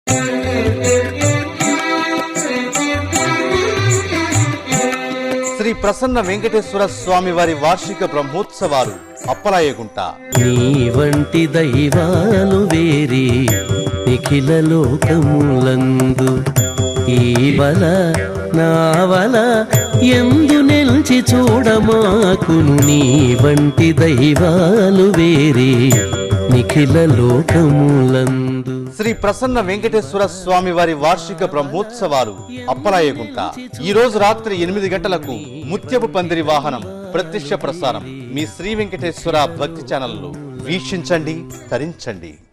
శ్రీ ప్రసన్న వెంకటేశ్వర స్వామి వారి వార్షిక బ్రహ్మోత్సవాలు అప్పలాయగుంట నీ వంటి దైవాలు వేరి నిఖిల లోకములందు ఈ బల నావల ఎందు నిలిచి చూడమాకును నీ వంటి దైవాలు వేరి నిఖిల లోకములందు శ్రీ ప్రసన్న వెంకటేశ్వర స్వామి వారి వార్షిక బ్రహ్మోత్సవాలు అప్పలాయగుంట ఈ రోజు రాత్రి ఎనిమిది గంటలకు ముత్యపు పందిరి వాహనం ప్రత్యక్ష ప్రసారం మీ శ్రీ వెంకటేశ్వర భక్తి ఛానల్లో వీక్షించండి తరించండి